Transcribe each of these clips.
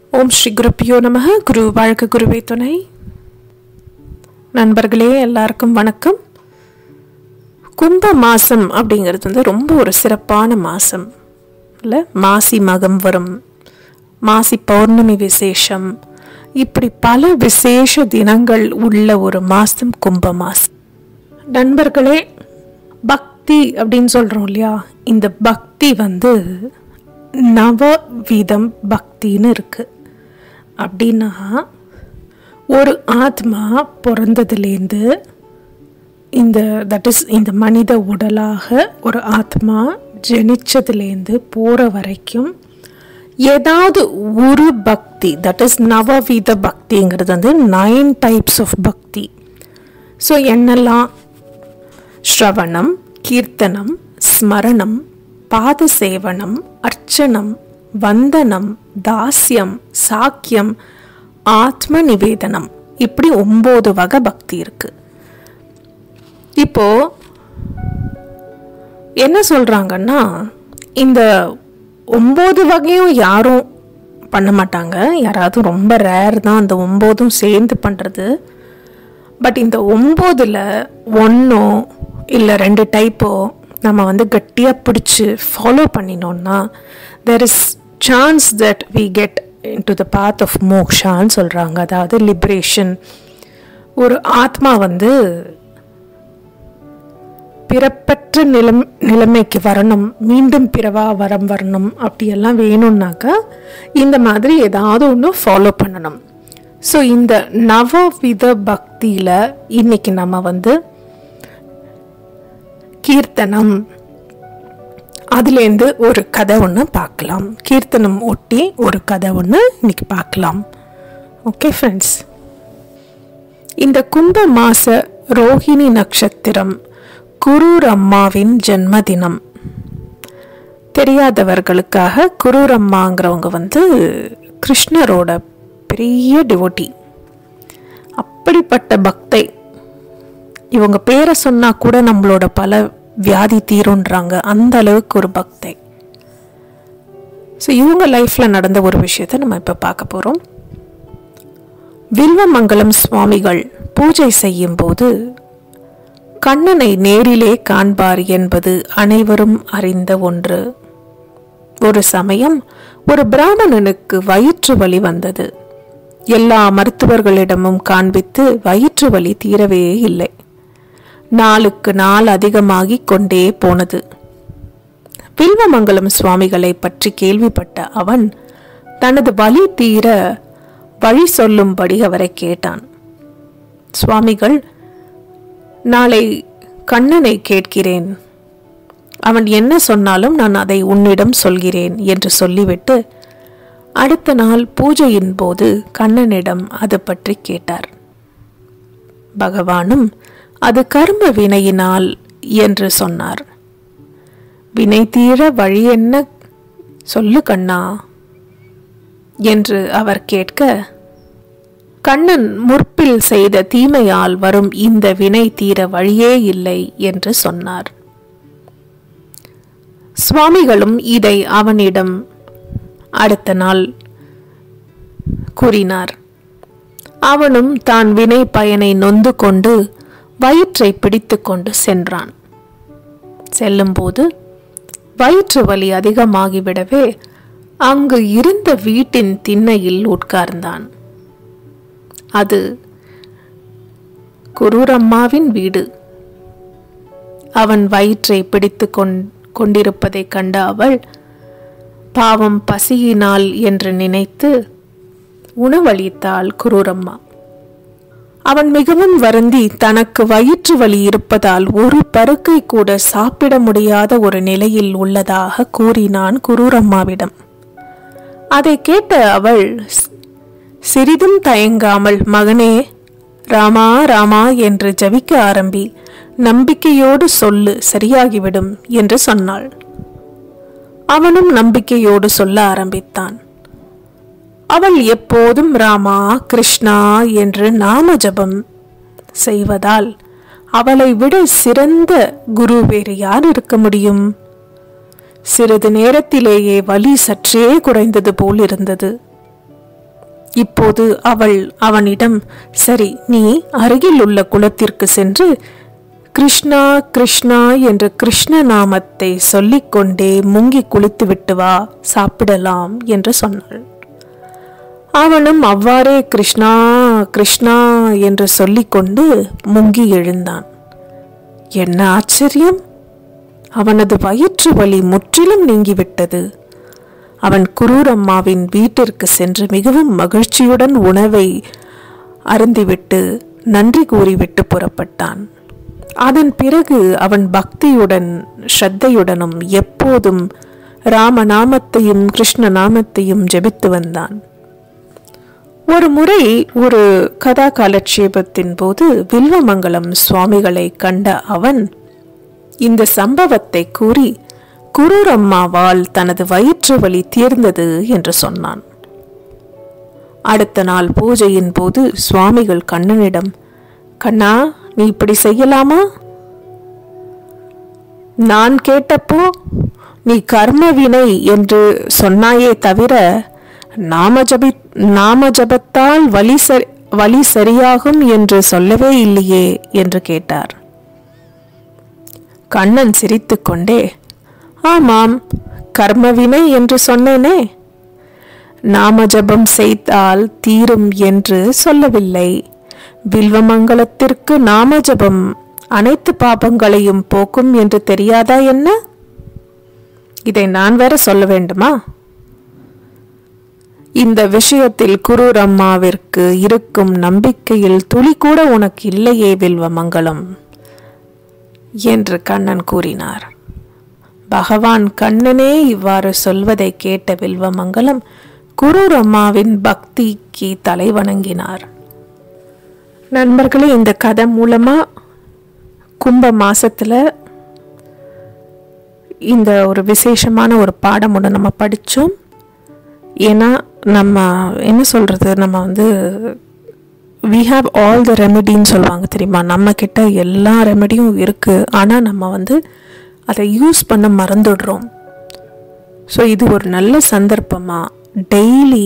ஓம் ஸ்ரீ குருப்பியோ நமக குரு வாழ்க குருவே துணை நண்பர்களே எல்லாருக்கும் வணக்கம் கும்ப மாதம் அப்படிங்கிறது வந்து ரொம்ப ஒரு சிறப்பான மாதம் இல்லை மாசி மகம் வரும் மாசி பௌர்ணமி விசேஷம் இப்படி பல விசேஷ தினங்கள் உள்ள ஒரு மாதம் கும்ப மாதம் நண்பர்களே பக்தி அப்படின்னு சொல்கிறோம் இல்லையா இந்த பக்தி வந்து நவவிதம் பக்தின்னு இருக்கு அப்படின்னா ஒரு ஆத்மா பிறந்ததுலேருந்து இந்த தட் இஸ் இந்த மனித உடலாக ஒரு ஆத்மா ஜெனிச்சதுலேருந்து போகிற வரைக்கும் ஏதாவது ஒரு பக்தி தட் இஸ் நவவித பக்திங்கிறது வந்து nine types of bhakti so என்னெல்லாம் ஸ்ரவணம் கீர்த்தனம் ஸ்மரணம் பாத சேவனம் அர்ச்சனம் வந்தனம் தாஸ்யம் சாக்கியம் ஆத்ம நிவேதனம் இப்படி ஒம்பது வகை பக்தி இருக்கு இப்போ என்ன சொல்றாங்கன்னா இந்த ஒம்பது வகையும் யாரும் பண்ண மாட்டாங்க யாராவது ரொம்ப ரேர் தான் அந்த ஒம்போதும் சேர்ந்து பண்ணுறது பட் இந்த ஒம்போதில் ஒன்றோ இல்லை ரெண்டு டைப்போ நம்ம வந்து கட்டியாக பிடிச்சி ஃபாலோ பண்ணினோன்னா there is chance that we get into the path of மோக்ஷான்னு சொல்கிறாங்க அதாவது லிபரேஷன் ஒரு ஆத்மா வந்து பிறப்பற்ற நிலம் நிலைமைக்கு வரணும் மீண்டும் பிறவா வரம் வரணும் அப்படியெல்லாம் வேணும்னாக்கா இந்த மாதிரி ஏதாவது ஒன்று ஃபாலோ பண்ணணும் ஸோ இந்த நவவித பக்தியில் இன்னைக்கு நம்ம வந்து கீர்த்தனம் அதுலேருந்து ஒரு கதை ஒன்று பார்க்கலாம் கீர்த்தனம் ஒட்டி ஒரு கதை ஒன்று இன்னைக்கு பார்க்கலாம் ஓகே ஃப்ரெண்ட்ஸ் இந்த கும்ப மாச ரோஹிணி நட்சத்திரம் குரூர் அம்மாவின் ஜென்மதினம் தெரியாதவர்களுக்காக குரூர் அம்மாங்கிறவங்க வந்து கிருஷ்ணரோட பெரிய டிவோட்டி அப்படிப்பட்ட பக்தை இவங்க பேரை சொன்னா கூட நம்மளோட பல வியாதி தீருன்றாங்க அந்த அளவுக்கு ஒரு பக்தை ஸோ இவங்க லைஃப்ல நடந்த ஒரு விஷயத்த நம்ம இப்போ பார்க்க போறோம் வில்வமங்கலம் சுவாமிகள் பூஜை செய்யும் போது கண்ணனை நேரிலே காண்பார் என்பது அனைவரும் அறிந்த ஒன்று ஒரு சமயம் ஒரு பிராமணனுக்கு வயிற்று வலி வந்தது எல்லா மருத்துவர்களிடமும் காண்பித்து வயிற்று வலி தீரவே இல்லை நாளுக்கு நாள் அதிகமாகிக் கொண்டே போனது வில்வமங்கலம் சுவாமிகளை பற்றி கேள்விப்பட்ட அவன் தனது வலி தீர வழி சொல்லும்படி அவரை கேட்டான் சுவாமிகள் நாளை கண்ணனை கேட்கிறேன் அவன் என்ன சொன்னாலும் நான் அதை உன்னிடம் சொல்கிறேன் என்று சொல்லிவிட்டு அடுத்த நாள் பூஜையின் போது கண்ணனிடம் அது பற்றி கேட்டார் பகவானும் அது கர்ம வினையினால் என்று சொன்னார் வினை தீர வழி என்ன சொல்லு கண்ணா என்று அவர் கேட்க கண்ணன் முற்பில் செய்த தீமையால் வரும் இந்த வினை தீர வழியே இல்லை என்று சொன்னார் சுவாமிகளும் இதை அவனிடம் அடுத்த நாள் கூறினார் அவனும் தான் வினை பயனை நொந்து கொண்டு வயிற்றை பிடித்து கொண்டு சென்றான் செல்லும்போது வயிற்று வலி அதிகமாகிவிடவே அங்கு இருந்த வீட்டின் திண்ணையில் உட்கார்ந்தான் அது குரூரம்மாவின் வீடு அவன் வயிற்றை பிடித்து கொண்டிருப்பதை கண்ட அவள் பாவம் பசியினால் என்று நினைத்து உணவளித்தாள் குரூரம்மா அவன் மிகவும் வருந்தி தனக்கு வயிற்று வலி இருப்பதால் ஒரு பருக்கை கூட சாப்பிட முடியாத ஒரு நிலையில் உள்ளதாக கூறினான் குரூரம்மாவிடம் அதை கேட்ட அவள் சிறிதும் தயங்காமல் மகனே ராமா ராமா என்று ஜபிக்க ஆரம்பி நம்பிக்கையோடு சொல்லு சரியாகிவிடும் என்று சொன்னாள் அவனும் நம்பிக்கையோடு சொல்ல ஆரம்பித்தான் அவள் எப்போதும் ராமா கிருஷ்ணா என்று நாம ஜபம் செய்வதால் அவளை விட சிறந்த குரு வேறு யார் இருக்க முடியும் சிறிது நேரத்திலேயே வலி சற்றே குறைந்தது போல் இருந்தது இப்போது அவள் அவனிடம் சரி நீ அருகில் உள்ள குளத்திற்கு சென்று கிருஷ்ணா கிருஷ்ணா என்ற கிருஷ்ண நாமத்தை சொல்லிக்கொண்டே முங்கி குளித்து விட்டு வா சாப்பிடலாம் என்று சொன்னாள் அவனும் அவ்வாறே கிருஷ்ணா கிருஷ்ணா என்று சொல்லிக்கொண்டு முங்கி எழுந்தான் என்ன ஆச்சரியம் அவனது வயிற்று வலி முற்றிலும் நீங்கிவிட்டது அவன் குரூரம்மாவின் வீட்டிற்கு சென்று மிகவும் மகிழ்ச்சியுடன் உணவை அருந்திவிட்டு நன்றி கூறிவிட்டு புறப்பட்டான் அதன் பிறகு அவன் பக்தியுடன் ஸ்ரத்தையுடனும் எப்போதும் ராமநாமத்தையும் கிருஷ்ண நாமத்தையும் ஜெபித்து வந்தான் ஒரு முறை ஒரு கதா காலட்சேபத்தின் போது வில்வமங்கலம் சுவாமிகளை கண்ட அவன் இந்த சம்பவத்தை கூறி குரூரம்மாவால் தனது வயிற்று வலி தீர்ந்தது என்று சொன்னான் அடுத்த நாள் பூஜையின் போது சுவாமிகள் கண்ணனிடம் கண்ணா நீ இப்படி செய்யலாமா நான் கேட்டப்போ நீ கர்ம வினை என்று சொன்னாயே தவிர நாம ஜபி நாம ஜபத்தால் வலி சரி வழி சரியாகும் என்று சொல்லவே இல்லையே என்று கேட்டார் கண்ணன் சிரித்துக்கொண்டே ஆமாம் கர்மவினை என்று சொன்னேனே நாம ஜபம் செய்தால் தீரும் என்று சொல்லவில்லை வில்வமங்கலத்திற்கு நாம ஜபம் அனைத்து பாபங்களையும் போக்கும் என்று தெரியாதா என்ன இதை நான் வேற சொல்ல வேண்டுமா இந்த விஷயத்தில் குரூர் அம்மாவிற்கு இருக்கும் நம்பிக்கையில் துளி கூட உனக்கு இல்லையே வில்வமங்கலம் என்று கண்ணன் கூறினார் பகவான் கண்ணனே இவ்வாறு சொல்வதை கேட்ட வில்வமங்கலம் குரூர் அம்மாவின் பக்திக்கு தலை வணங்கினார் நண்பர்களே இந்த கதை மூலமா கும்ப மாசத்துல இந்த ஒரு விசேஷமான ஒரு பாடம் ஒன்று நம்ம படித்தோம் ஏன்னா நம்ம என்ன சொல்கிறது நம்ம வந்து வி ஹாவ் ஆல் த ரெமெடின்னு சொல்லுவாங்க தெரியுமா நம்ம கிட்ட எல்லா ரெமெடியும் இருக்குது ஆனால் நம்ம வந்து அதை யூஸ் பண்ண மறந்துடுறோம் ஸோ இது ஒரு நல்ல சந்தர்ப்பமாக டெய்லி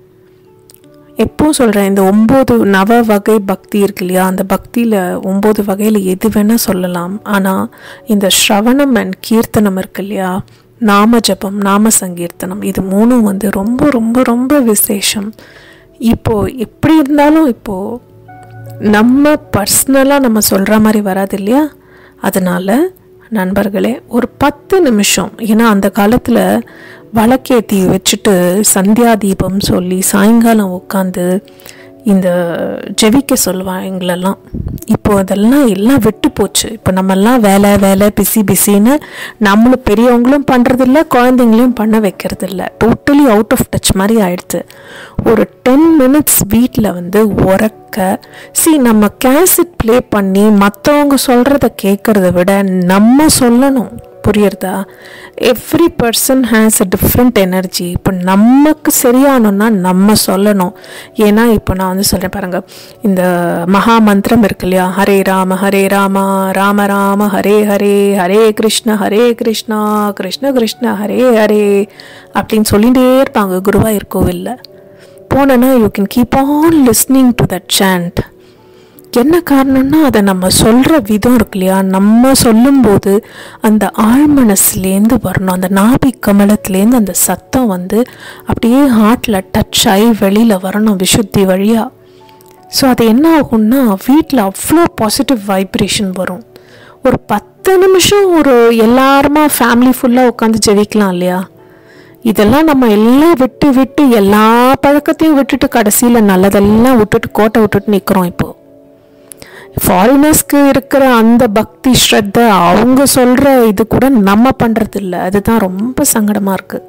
எப்போ சொல்கிறேன் இந்த ஒம்பது நவ வகை பக்தி இருக்கு இல்லையா அந்த பக்தியில் ஒம்பது வகையில் எது வேணால் சொல்லலாம் ஆனால் இந்த ஸ்ரவணம் அண்ட் கீர்த்தனம் இருக்கு இல்லையா நாம ஜபம் நாம சங்கீர்த்தனம் இது மூணும் வந்து ரொம்ப ரொம்ப ரொம்ப விசேஷம் இப்போது எப்படி இருந்தாலும் இப்போது நம்ம பர்சனலாக நம்ம சொல்கிற மாதிரி வராது இல்லையா அதனால் நண்பர்களே ஒரு பத்து நிமிஷம் ஏன்னா அந்த காலத்தில் வழக்கேத்தி வச்சுட்டு சந்தியா தீபம் சொல்லி சாயங்காலம் உட்காந்து இந்த ஜெபிக்க சொல்லுவாங்க எங்களெல்லாம் இப்போ அதெல்லாம் எல்லாம் விட்டு போச்சு இப்போ நம்மெல்லாம் வேலை வேலை பிஸி பிஸின்னு நம்மளும் பெரியவங்களும் பண்ணுறதில்ல குழந்தைங்களையும் பண்ண வைக்கிறதில்ல டோட்டலி அவுட் ஆஃப் டச் மாதிரி ஆயிடுச்சு ஒரு டென் மினிட்ஸ் வீட்டில் வந்து உறக்க சி நம்ம கேசட் ப்ளே பண்ணி மற்றவங்க சொல்கிறத கேட்குறத விட நம்ம சொல்லணும் புரியுறதா every person has a different energy இப்போ நமக்கு சரியானோன்னா நம்ம சொல்லணும் ஏன்னா இப்போ நான் வந்து சொல்கிறேன் பாருங்கள் இந்த மகா மந்திரம் இருக்கு இல்லையா ஹரே ராம ஹரே ராமா ராம ராம ஹரே ஹரே ஹரே கிருஷ்ண ஹரே கிருஷ்ணா கிருஷ்ண கிருஷ்ண ஹரே ஹரே அப்படின்னு சொல்லிகிட்டே இருப்பாங்க குருவாயூர் கோவிலில் போனேன்னா you can keep on listening to that sound என்ன காரணம்னா அதை நம்ம சொல்கிற விதம் இருக்கு இல்லையா நம்ம சொல்லும்போது அந்த ஆழ்மனசுலேருந்து வரணும் அந்த நாபி கமலத்துலேருந்து அந்த சத்தம் வந்து அப்படியே ஹார்ட்டில் டச் ஆகி வெளியில் வரணும் விசுத்தி வழியாக ஸோ அது என்ன ஆகும்னா வீட்டில் அவ்வளோ பாசிட்டிவ் வைப்ரேஷன் வரும் ஒரு பத்து நிமிஷம் ஒரு எல்லாருமா ஃபேமிலி ஃபுல்லாக உட்காந்து ஜெபிக்கலாம் இல்லையா இதெல்லாம் நம்ம எல்லாம் விட்டு விட்டு எல்லா பழக்கத்தையும் விட்டுட்டு கடைசியில் நல்லதெல்லாம் விட்டுட்டு கோட்டை விட்டுட்டு நிற்கிறோம் இப்போது ஃபாரினர்ஸ்க்கு இருக்கிற அந்த பக்தி ஸ்ரத்த அவங்க சொல்கிற இது கூட நம்ம பண்ணுறது இல்லை அதுதான் ரொம்ப சங்கடமாக இருக்குது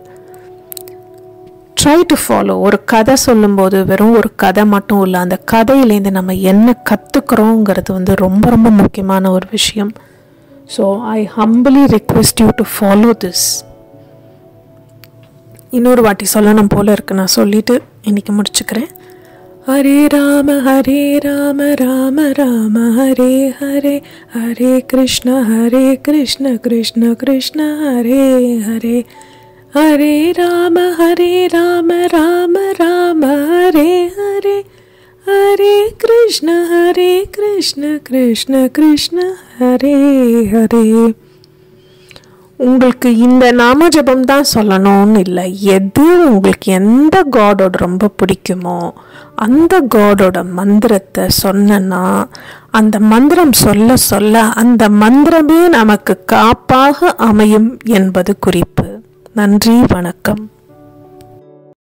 ட்ரை டு ஃபாலோ ஒரு கதை சொல்லும்போது வெறும் ஒரு கதை மட்டும் இல்லை அந்த கதையிலேருந்து நம்ம என்ன கற்றுக்குறோங்கிறது வந்து ரொம்ப ரொம்ப முக்கியமான ஒரு விஷயம் so I humbly request you to follow this இன்னொரு வாட்டி சொல்லணும் போல இருக்கு நான் சொல்லிட்டு இன்னைக்கு முடிச்சுக்கிறேன் ஹரே ராம ஹரே ராம ராம ராம ஹரே ஹரே ஹரே கிருஷ்ண ஹரே கிருஷ்ண கிருஷ்ண கிருஷ்ண ஹரே ஹரே ஹரே ராம ஹரே ராம ராம ராம ஹரே கிருஷ்ண ஹரே கிருஷ்ண கிருஷ்ண கிருஷ்ண ஹரே ஹரே உங்களுக்கு இந்த நாம ஜபம் தான் சொல்லணும்னு இல்லை எது உங்களுக்கு எந்த காடோட ரொம்ப பிடிக்குமோ அந்த காடோட மந்திரத்தை சொன்னனா அந்த மந்திரம் சொல்ல சொல்ல அந்த மந்திரமே நமக்கு காப்பாக அமையும் என்பது குறிப்பு நன்றி வணக்கம்